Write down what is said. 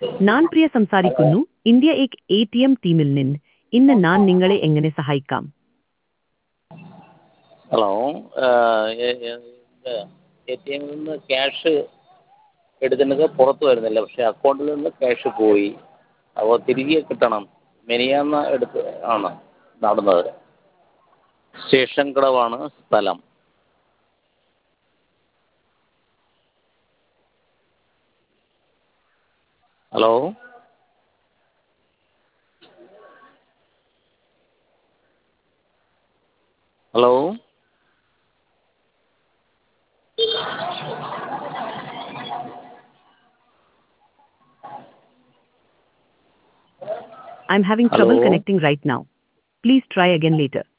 ഞാൻ പ്രിയ സംസാരിക്കുന്നു ഇന്ത്യ എക് എ ടി എം ടീമിൽ നിന്ന് ഇന്ന് ഞാൻ നിങ്ങളെ എങ്ങനെ സഹായിക്കാം ഹലോ എ ടി എമ്മിൽ നിന്ന് ക്യാഷ് എടുക്കുന്നത് പുറത്ത് വരുന്നില്ല പക്ഷേ അക്കൗണ്ടിൽ നിന്ന് ക്യാഷ് പോയി അപ്പോൾ തിരികെ കിട്ടണം മിനിഞ്ഞാന്ന് എടുത്ത് ആണ് നടന്നത് സ്റ്റേഷൻ കടവാണ് സ്ഥലം hello hello I'm having trouble Hello? connecting right now. Please try again later.